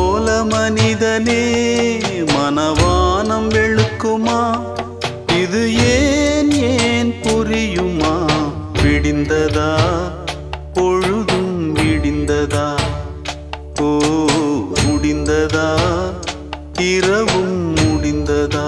போல மனிதனே மனவானம் வெளுக்குமா இது ஏன் ஏன் புரியுமா விடிந்ததா பொழுதும் விடிந்ததா ஓ முடிந்ததா இரவும் முடிந்ததா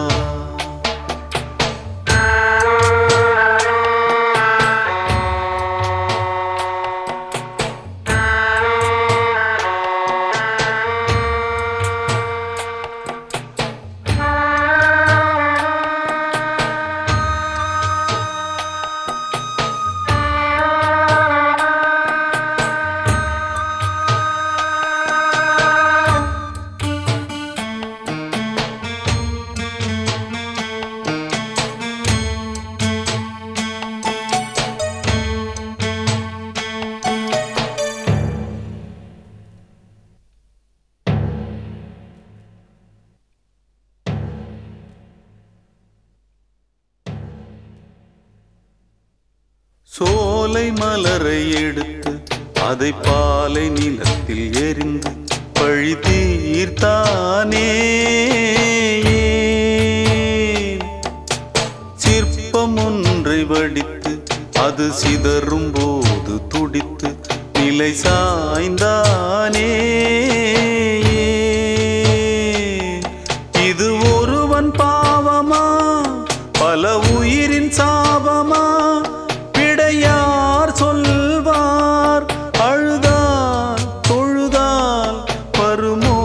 சோலை மலரை எடுத்து அதை பாலை நிலத்தில் எரிந்து பழி தீர்த்தானே சிற்பம் ஒன்றை வடித்து அது சிதறும் போது துடித்து நிலை சாய்ந்தானே இது ஒருவன் பாவமா பல உயிரின் சாபமா விடையார் சொல்வார் அழுதால் தொழுதால் வருமோ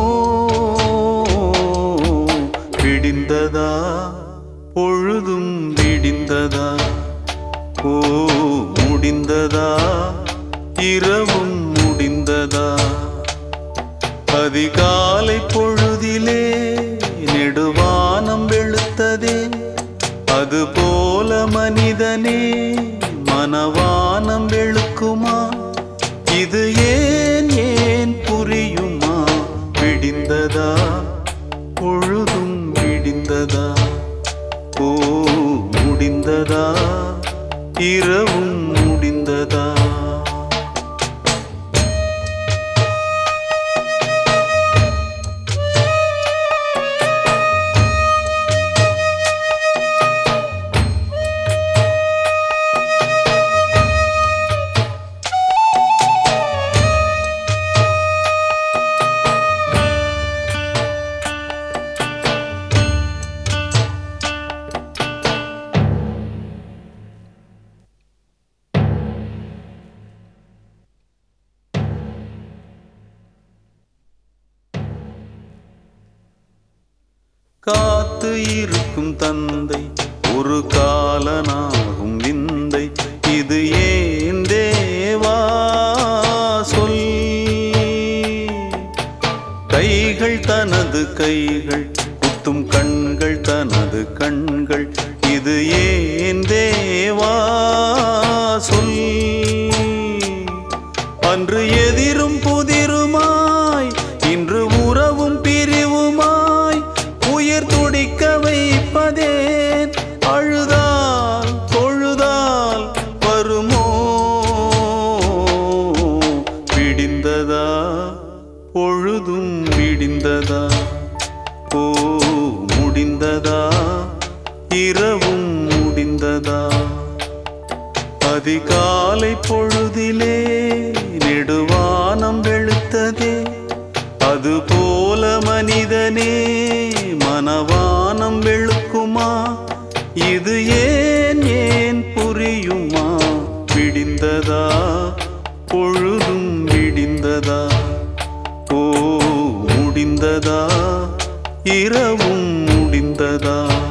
விடிந்ததா பொழுதும் விடிந்ததா ஓ முடிந்ததா இரவும் முடிந்ததா அதிகாலை பொழுதிலே நெடுவானம் வெளுத்ததே அதுபோல மனிதனே மனவானம் வெளுக்குமா இது ஏன் ஏன் புரியுமா விடிந்ததா பொழுதும் விடிந்ததா ஓ முடிந்ததா இரவும் முடிந்ததா காத்து இருக்கும் தந்தை ஒரு காலனாகும் விந்தை இது ஏன் தேவா சொல் கைகள் தனது கைகள் குத்தும் கண்கள் தனது கண்கள் இது ஏன் தேவா சொல் அன்று எதிரும் புதிருமாய் இன்று உறவும் பிரிவுமாய் உயிர் துடிக்க வைப்பதேன் அழுதால் தொழுதால் வருமோ விடிந்ததா பொழுதும் விடிந்ததா ஓ முடிந்ததா இரவும் முடிந்ததா அதிகாலை பொழுதிலே நெடுவானம் வெளுத்ததே அதுபோல மனிதனே மனவானம் வெளுக்குமா இது ஏன் ஏன் புரியுமா விடிந்ததா பொழுதும் விடிந்ததா ஓ முடிந்ததா இரவும் முடிந்ததா